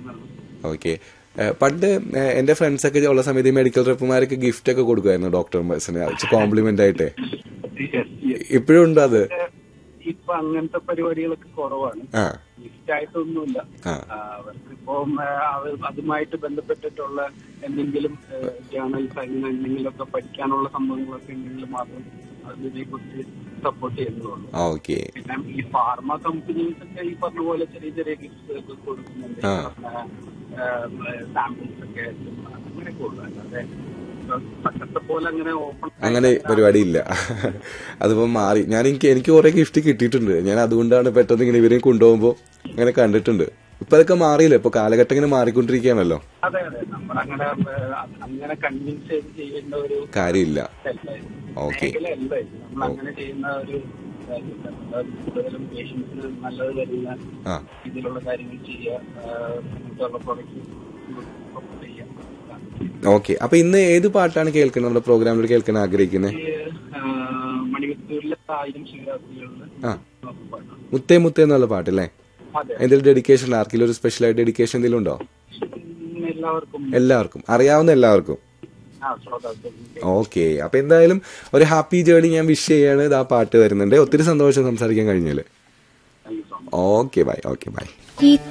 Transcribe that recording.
Okay പണ്ട് ഏഹ്, എന്റെ friends ഒക്കെ ഉള്ള സമയത്ത് ഈ മെഡിക്കൽ റെപ്പുമാരൊക്കെ ഗിഫ്റ്റ് ഒക്കെ കൊടുക്കുമായിരുന്നു ഡോക്ടർമാർസിന് കോംപ്ലിമെന്റ് ആയിട്ട് Yes, yes. ഇപ്പോഴും ഉണ്ടോ അത് ഇപ്പൊ അങ്ങനത്തെ പരിപാടികളൊക്കെ കുറവാണ് ആ ഗിഫ്റ്റ് ആയിട്ടൊന്നുമില്ല ആ. അവർക്ക് ഇപ്പം അവർ അതുമായിട്ട് ബന്ധപ്പെട്ടിട്ടുള്ള എന്തെങ്കിലും ജേണൽസ് അങ്ങനെ എന്തെങ്കിലുമൊക്കെ പഠിക്കാനുള്ള സംഭവങ്ങളൊക്കെ ഉണ്ടെങ്കിൽ മാത്രം അതിനെ കുറിച്ച് സപ്പോർട്ട് ചെയ്യുന്നതുള്ളൂ ആ ഓക്കെ പിന്നെ ഈ ഫാർമ കമ്പനീസ് ഒക്കെ ഈ പറഞ്ഞ പോലെ ചെറിയ ചെറിയ ഗിഫ്റ്റ്സ് ഒക്കെ കൊടുക്കുന്നുണ്ട് ആ. സാമ്പിൾസ് ഒക്കെ അങ്ങനെയൊക്കെ ഉള്ളു അല്ലാതെ പണ്ടത്തെ പോലെ അങ്ങനെ ഓപ്പൺ അങ്ങനെ പരിപാടി ഇല്ല അതിപ്പോ മാറി ഞാൻ എനിക്ക് എനിക്ക് കുറെ ഗിഫ്റ്റ് കിട്ടിയിട്ടുണ്ട് ഞാൻ അതുകൊണ്ടാണ് പെട്ടെന്ന് ഇങ്ങനെ ഇവരെയും കൊണ്ടുപോകുമ്പോ അങ്ങനെ കണ്ടിട്ടുണ്ട് ഇപ്പൊ അതൊക്കെ മാറിയില്ല ഇപ്പൊ കാലഘട്ടം ഇങ്ങനെ മാറിക്കൊണ്ടിരിക്കുകയാണല്ലോ അതെ അതെ നമ്മളങ്ങനെ ഏഹ്, അങ്ങനെ കൺവിൻസ് ചെയ്ത് ചെയ്യേണ്ട ഒരു കാര്യമില്ല അല്ലായിരുന്നു. ഓക്കെ മേഖലയല്ല ഇത്. നമ്മൾ അങ്ങനെ ചെയ്യുന്ന ഒരു കാര്യമില്ല. നമ്മള് കൂടുതലും പേഷ്യൻസിന് നല്ലത് വരുന്ന ആ രീതിയിലുള്ള കാര്യങ്ങൾ ചെയ്യുക ആഹ്, അങ്ങനത്തെയുള്ള പ്രൊഡക്റ്റ് ചെയ്യുക ഓക്കെ അപ്പൊ ഇന്ന് ഏത് പാട്ടാണ് കേൾക്കുന്നത് നമ്മുടെ പ്രോഗ്രാമിൽ കേൾക്കാൻ ആഗ്രഹിക്കുന്നത് ഈ, ആഹ്, മണിവത്തൂരിലെ ആയിരം ശിവരാത്രികളിൽ ആ പാട്ടാണ് മുത്തേ മുത്തേ എന്നുള്ള പാട്ടല്ലേ അതെ എന്തെങ്കിലും ഡെഡിക്കേഷൻ ആർക്കെങ്കിലും ഒരു സ്പെഷ്യൽ ആയിട്ട് ഡെഡിക്കേഷൻ എന്തെങ്കിലും ഉണ്ടോ ഉം, എല്ലാവർക്കും എല്ലാവർക്കും അറിയാവുന്ന എല്ലാവർക്കും ആ ശ്രോതാക്കൾക്കും ഓക്കെ അപ്പൊ എന്തായാലും ഒരു ഹാപ്പി ജേർണി ഞാൻ വിഷ് ചെയ്യാണ് ഇത് ആ പാട്ട് വരുന്നുണ്ട് ഒത്തിരി സന്തോഷം സംസാരിക്കാൻ കഴിഞ്ഞാല് thank you so much okay bye okay bye ഈ